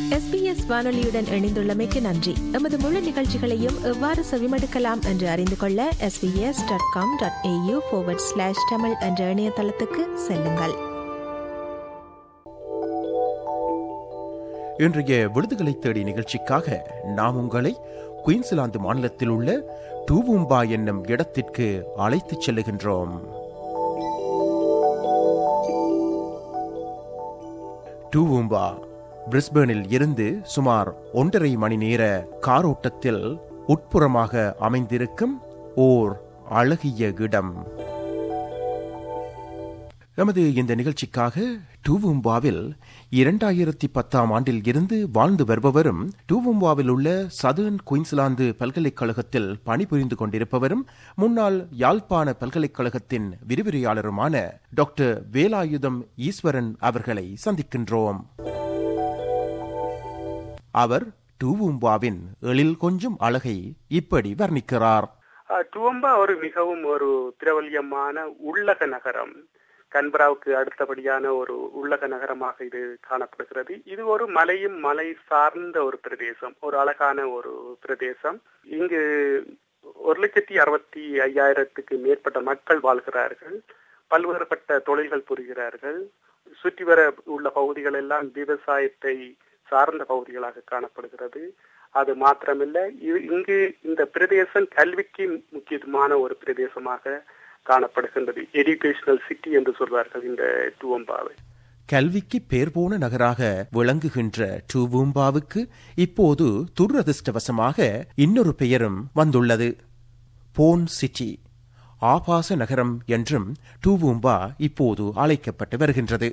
SBS வானொலியுடன் இணைந்துள்ளமைக்கு நன்றி எமது முழு நிகழ்ச்சிகளையும் எவ்வாறு செவிமடுக்கலாம் என்று அறிந்து கொள்ள SBS dot com dot AU slash Tamil என்ற இணையதளத்துக்கு செல்லுங்கள் இன்றைய விடுதலை தேடி நிகழ்ச்சிக்காக நாம் உங்களை குயின்ஸ்லாந்து மாநிலத்தில் உள்ள டூவும்பா என்னும் இடத்திற்கு அழைத்துச் செல்லுகின்றோம் டூவும்பா பிரிஸ்பேனில் இருந்து சுமார் ஒன்றரை மணி நேர காரோட்டத்தில் உட்புறமாக அமைந்திருக்கும் ஓர் அழகிய இடம் நமது இந்த நிகழ்ச்சிக்காக டூவும்பாவில் இரண்டாயிரத்தி பத்தாம் ஆண்டில் இருந்து வாழ்ந்து வருபவரும் டூவும்பாவில் உள்ள சதர்ன் குயின்ஸ்லாந்து பல்கலைக்கழகத்தில் பணிபுரிந்து கொண்டிருப்பவரும் முன்னாள் யாழ்ப்பாண பல்கலைக்கழகத்தின் விரிவுரையாளருமான டாக்டர் வேலாயுதம் ஈஸ்வரன் அவர்களை சந்திக்கின்றோம் அவர் டூவும்பாவின் எழில் கொஞ்சம் அழகை இப்படி வர்ணிக்கிறார் டுவம்பா ஒரு மிகவும் ஒரு பிரபல்யமான உள்ளக நகரம் கன்பராவுக்கு அடுத்தபடியான ஒரு உள்ளக நகரமாக இது காணப்படுகிறது இது ஒரு மலையும் மலை சார்ந்த ஒரு பிரதேசம் ஒரு அழகான ஒரு பிரதேசம் இங்கு ஒரு லட்சத்தி அறுபத்தி ஐயாயிரத்துக்கு மேற்பட்ட மக்கள் வாழ்கிறார்கள் பல்வேறுபட்ட தொழில்கள் புரிகிறார்கள் சுற்றி வர உள்ள பகுதிகள் எல்லாம் விவசாயத்தை சார்ந்த பகுதிகளாக காணப்படுகிறது அது மாத்திரமில்ல இங்கு இந்த பிரதேசம் கல்விக்கு முக்கியத்துவமான ஒரு பிரதேசமாக காணப்படுகின்றது எஜுகேஷனல் சிட்டி என்று சொல்வார்கள் இந்த டூவம்பாவை கல்விக்கு பேர் போன நகராக விளங்குகின்ற டூவூம்பாவுக்கு இப்போது துரதிருஷ்டவசமாக இன்னொரு பெயரும் வந்துள்ளது போன் சிட்டி ஆபாச நகரம் என்றும் டூவூம்பா இப்போது அழைக்கப்பட்டு வருகின்றது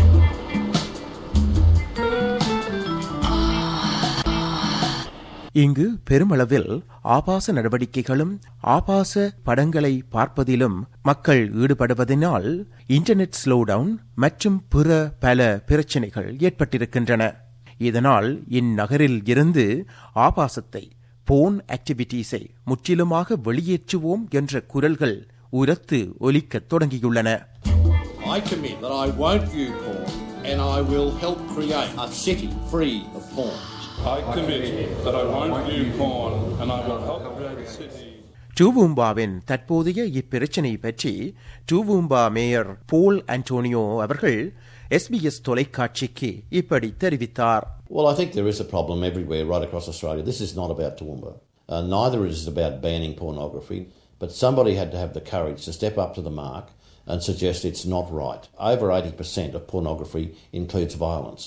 இங்கு பெருமளவில் ஆபாச நடவடிக்கைகளும் ஆபாச படங்களை பார்ப்பதிலும் மக்கள் ஈடுபடுவதனால் இன்டர்நெட் ஸ்லோடவுன் மற்றும் பிற பல பிரச்சனைகள் ஏற்பட்டிருக்கின்றன இதனால் இந்நகரில் இருந்து ஆபாசத்தை போன் ஆக்டிவிட்டீஸை முற்றிலுமாக வெளியேற்றுவோம் என்ற குரல்கள் உரத்து ஒலிக்கத் தொடங்கியுள்ளன I commit that I won't view porn and I will help create a city free of porn. I commit that I won't view porn and I will help create a city. டூவூம்பாவின் தற்போதைய இப்பிரச்சினை பற்றி Toowoomba mayor Paul Antonio அவர்கள் SBS தொலைக்காட்சிக்கு இப்படி தெரிவித்தார் Well, I think there is a problem everywhere right across Australia. This is not about Toowoomba. Uh, neither is it about banning pornography, but somebody had to have the courage to step up to the mark and suggest it's not right. Over 80% of pornography includes violence.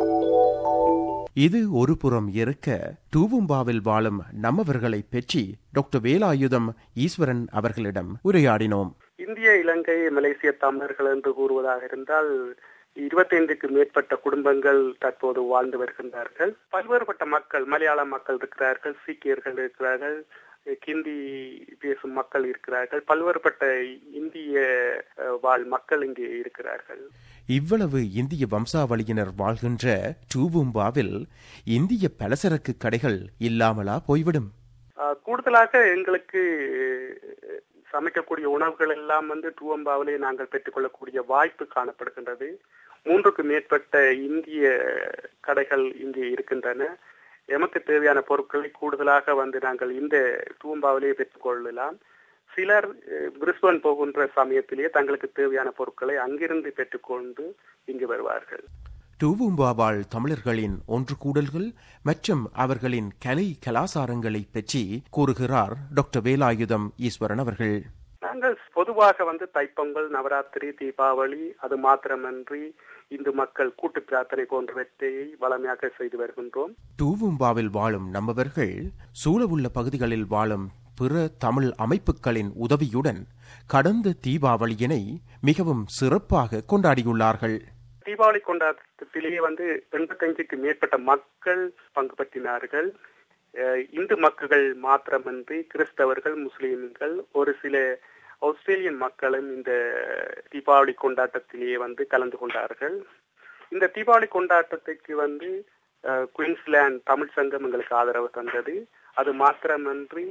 இது ஒரு புறம் இருக்க டூவும்பாவில் வாழும் நம்மவர்களை பற்றி doctor Velayutham ஈஸ்வரன் அவர்களிடம் உரையாடினோம் இந்திய இலங்கை மலேசிய தமிழர்கள் என்று கூறுவதாக இருந்தால் இருபத்தைந்துக்கு மேற்பட்ட குடும்பங்கள் தற்போது வாழ்ந்து வருகின்றார்கள் பல்வேறுபட்ட மக்கள் மலையாள மக்கள் இருக்கிறார்கள் சீக்கியர்கள் இருக்கிறார்கள் ஹிந்தி பேசும் மக்கள் இருக்கிறார்கள் பல்வேறுபட்ட இந்திய வாழ் மக்கள் இங்கே இருக்கிறார்கள் இவ்வளவு இந்திய வம்சாவளியினர் வாழ்கின்ற டூவும்பாவில் இந்திய பலசரக்கு கடைகள் இல்லாமலா போய்விடும் கூடுதலாக எங்களுக்கு சமைக்கக்கூடிய உணவுகள் எல்லாம் வந்து டூவம்பாவிலே நாங்கள் பெற்றுக்கொள்ளக்கூடிய வாய்ப்பு காணப்படுகின்றது மூன்றுக்கு மேற்பட்ட இந்திய கடைகள் இங்கே இருக்கின்றன எமக்கு தேவையான பொருட்களை கூடுதலாக வந்து நாங்கள் இந்த டூவம்பாவிலேயே பெற்றுக்கொள்ளலாம் சிலர் பிரிஸ்பன் போகின்ற சமயத்திலேயே தங்களுக்கு தேவையான பொருட்களை அங்கிருந்து பெற்றுக்கொண்டு இங்கு வருவார்கள் டூவும்பாவால் தமிழர்களின் ஒன்று கூடல்கள் மற்றும் அவர்களின் கலை கலாசாரங்களை பற்றி கூறுகிறார் டாக்டர் வேலாயுதம் ஈஸ்வரன் அவர்கள் நாங்கள் பொதுவாக வந்து தைப்பொங்கல் நவராத்திரி தீபாவளி அது மாத்திரமன்றி இந்து மக்கள் கூட்டு பிரார்த்தனை போன்றவற்றை வளமையாக செய்து வருகின்றோம் டூவும்பாவில் வாழும் நம்மவர்கள் சூழவுள்ள பகுதிகளில் வாழும் பிற தமிழ் அமைப்புகளின் உதவியுடன் கடந்த தீபாவளியினை மிகவும் சிறப்பாக கொண்டாடியுள்ளார்கள் தீபாவளி கொண்டாட்டத்திலேயே வந்து எண்பத்தஞ்சுக்கு மேற்பட்ட மக்கள் பங்கு பற்றினார்கள் இந்து மக்கள் மாத்திரமன்றி கிறிஸ்தவர்கள் முஸ்லீம்கள் ஒரு சில ஆஸ்திரேலியன் மக்களும் இந்த தீபாவளி கொண்டாட்டத்திலேயே வந்து கலந்து கொண்டார்கள் இந்த தீபாவளி கொண்டாட்டத்துக்கு வந்து குயின்ஸ்லாந்து தமிழ் சங்கம் எங்களுக்கு ஆதரவு தந்தது அது மாத்திரமன்றி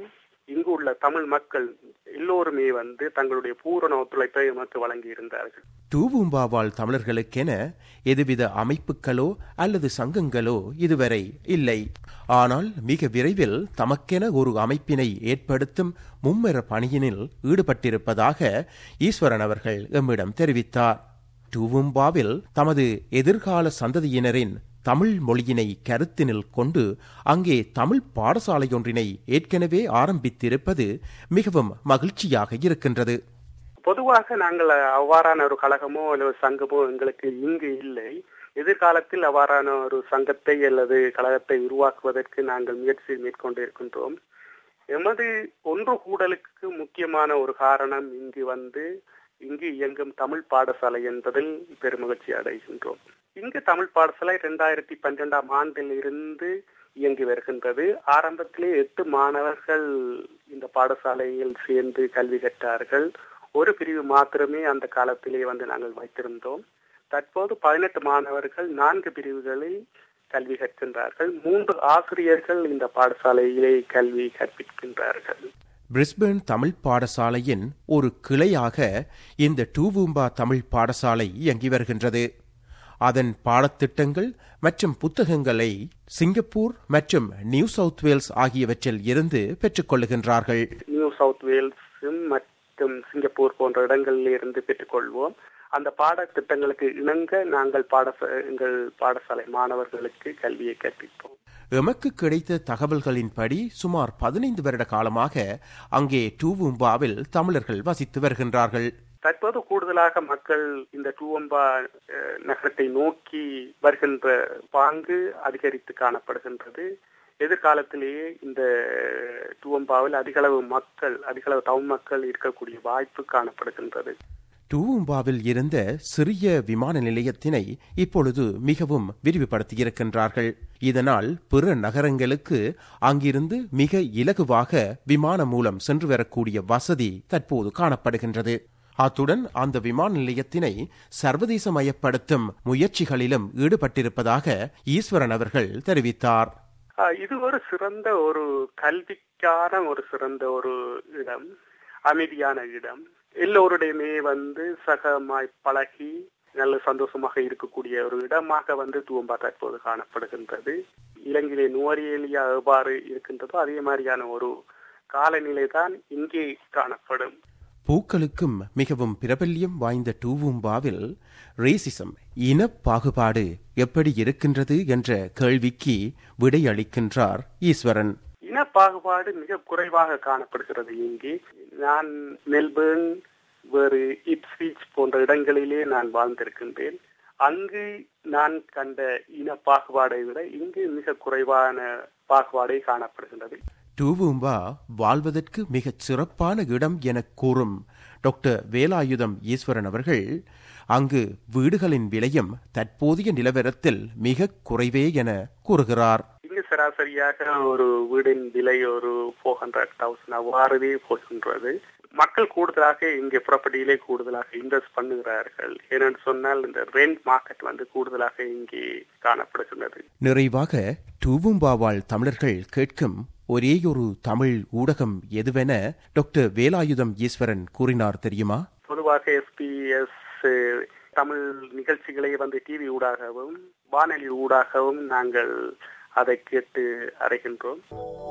இங்கு உள்ள தமிழ் மக்கள் எல்லோருமே வந்து தங்களுடைய பூரண ஒத்துழைப்பை எமக்கு வழங்கி இருந்தார்கள் டூவும்பா வாழ் தமிழர்களுக்கென எதுவித அமைப்புகளோ அல்லது சங்கங்களோ இதுவரை இல்லை ஆனால் மிக விரைவில் தமக்கென ஒரு அமைப்பினை ஏற்படுத்தும் மும்மெர பணியினில் ஈடுபட்டிருப்பதாக ஈஸ்வரன் அவர்கள் எம்மிடம் தெரிவித்தார் டூவும்பாவில் தமது எதிர்கால சந்ததியினரின் தமிழ் மொழியினை கருத்தினில் கொண்டு அங்கே தமிழ் பாடசாலையொன்றினை ஏற்கனவே ஆரம்பித்திருப்பது மிகவும் மகிழ்ச்சியாக இருக்கின்றது பொதுவாக நாங்கள் அவ்வாறான ஒரு கழகமோ அல்லது சங்கமோ எங்களுக்கு இங்கு இல்லை எதிர்காலத்தில் அவ்வாறான ஒரு சங்கத்தை அல்லது கழகத்தை உருவாக்குவதற்கு நாங்கள் முயற்சி மேற்கொண்டு இருக்கின்றோம் எமது ஒன்று கூடலுக்கு முக்கியமான ஒரு காரணம் இங்கு வந்து இங்கு இயங்கும் தமிழ் பாடசாலை என்பதில் பெருமகிழ்ச்சி அடைகின்றோம் இங்கு தமிழ் பாடசாலை இரண்டாயிரத்தி பன்னிரெண்டாம் ஆண்டில் இருந்து இயங்கி வருகின்றது ஆரம்பத்திலே எட்டு மாணவர்கள் இந்த பாடசாலையில் சேர்ந்து கல்வி கற்றார்கள் ஒரு பிரிவு மாத்திரமே அந்த காலத்திலே வந்து நாங்கள் வைத்திருந்தோம் தற்போது பதினெட்டு மாணவர்கள் நான்கு பிரிவுகளில் கல்வி கற்கின்றார்கள் மூன்று ஆசிரியர்கள் இந்த பாடசாலையிலே கல்வி கற்பிக்கின்றார்கள் பிரிஸ்பேர்ன் தமிழ் பாடசாலையின் ஒரு கிளையாக இந்த டூவூம்பா தமிழ் பாடசாலை இயங்கி வருகின்றது அதன் பாடத்திட்டங்கள் மற்றும் புத்தகங்களை சிங்கப்பூர் மற்றும் நியூ சவுத் வேல்ஸ் ஆகியவற்றில் இருந்து பெற்றுக்கொள்ளுகின்றார்கள் நியூ சவுத் வேல்ஸும் மற்றும் சிங்கப்பூர் போன்ற இடங்களில் இருந்து பெற்றுக்கொள்வோம் அந்த பாடத்திட்டங்களுக்கு இணங்க நாங்கள் பாடச எங்கள் பாடசாலை மாணவர்களுக்கு கல்வியை கற்பிப்போம் எமக்கு கிடைத்த தகவல்களின்படி சுமார் பதினைந்து வருட காலமாக அங்கே டூவும்பாவில் தமிழர்கள் வசித்து வருகின்றார்கள் தற்போது கூடுதலாக மக்கள் இந்த டூவம்பா நகரத்தை நோக்கி வருகின்ற பாங்கு அதிகரித்து காணப்படுகின்றது எதிர்காலத்திலேயே இந்த டூவம்பாவில் அதிகளவு மக்கள் அதிகளவு தமிழ் மக்கள் இருக்கக்கூடிய வாய்ப்பு காணப்படுகின்றது டூவும்பாவில் இருந்த சிறிய விமான நிலையத்தினை இப்பொழுது மிகவும் விரிவுபடுத்தியிருக்கின்றார்கள் இதனால் பிற நகரங்களுக்கு அங்கிருந்து மிக இலகுவாக விமானம் மூலம் சென்று வரக்கூடிய வசதி தற்போது காணப்படுகின்றது அத்துடன் அந்த விமான நிலையத்தினை சர்வதேசமயப்படுத்தும் முயற்சிகளிலும் ஈடுபட்டிருப்பதாக ஈஸ்வரன் அவர்கள் தெரிவித்தார் இது ஒரு சிறந்த ஒரு கல்விக்கான ஒரு சிறந்த ஒரு இடம் அமைதியான இடம் எல்லோருடையுமே வந்து சகமாய் பழகி நல்ல சந்தோஷமாக இருக்கக்கூடிய ஒரு இடமாக வந்து தூவம்பா தற்போது காணப்படுகின்றது இலங்கையிலே நுவரியலியா எவ்வாறு இருக்கின்றதோ அதே மாதிரியான ஒரு காலநிலை தான் இங்கே காணப்படும் பூக்களுக்கும் மிகவும் பிரபல்யம் வாய்ந்த டூவும்பாவில் ரேசிசம் இன பாகுபாடு எப்படி இருக்கின்றது என்ற கேள்விக்கு விடையளிக்கின்றார் ஈஸ்வரன் இன பாகுபாடு மிக குறைவாக காணப்படுகிறது இங்கே நான் மெல்பேர்ன் வேறு இப்ஸ்வீச் போன்ற இடங்களிலே நான் வாழ்ந்திருக்கின்றேன் அங்கு நான் கண்ட இன பாகுபாடை விட இங்கு மிக குறைவான பாகுபாடே காணப்படுகின்றது டூவும்பா வாழ்வதற்கு மிகச் சிறப்பான இடம் என கூறும் டாக்டர் வேலாயுதம் ஈஸ்வரன் அவர்கள் அங்கு வீடுகளின் விலையும் தற்போதைய நிலவரத்தில் மிக குறைவே என கூறுகிறார் இங்கு சராசரியாக ஒரு வீடின் விலை ஒரு ஃபோர் ஹண்ட்ரட் தௌசண்ட் அவ்வாறுவே போகின்றது மக்கள் கூடுதலாக இங்கே ப்ராப்பர்ட்டியிலே கூடுதலாக இன்வெஸ்ட் பண்ணுகிறார்கள் ஏனென்று சொன்னால் இந்த ரெண்ட் மார்க்கெட் வந்து கூடுதலாக இங்கே காணப்படுகின்றது நிறைவாக டூவும்பாவால் தமிழர்கள் கேட்கும் ஒரேயொரு தமிழ் ஊடகம் எதுவென டாக்டர் வேலாயுதம் ஈஸ்வரன் கூறினார் தெரியுமா பொதுவாக எஸ்பிஎஸ் தமிழ் நிகழ்ச்சிகளை வந்து டிவி ஊடாகவும் வானொலி ஊடாகவும் நாங்கள் அதை கேட்டு அறைகின்றோம்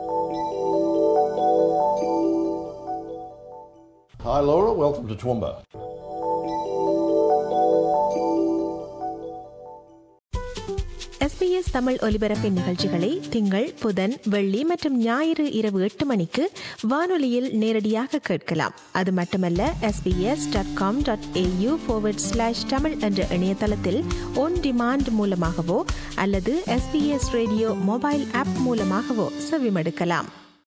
Hi Laura, welcome to Toowoomba. SBS Tamil ஒலிபரப்பின் நிகழ்ச்சிகளை திங்கள் புதன் வெள்ளி மற்றும் ஞாயிறு இரவு எட்டு மணிக்கு வானொலியில் நேரடியாக கேட்கலாம் அது மட்டுமல்ல SBS dot com dot AU slash Tamil என்ற இணையதளத்தில் ஒன் டிமாண்ட் மூலமாகவோ அல்லது எஸ்பிஎஸ் ரேடியோ மொபைல் ஆப் மூலமாகவோ செவிமடுக்கலாம்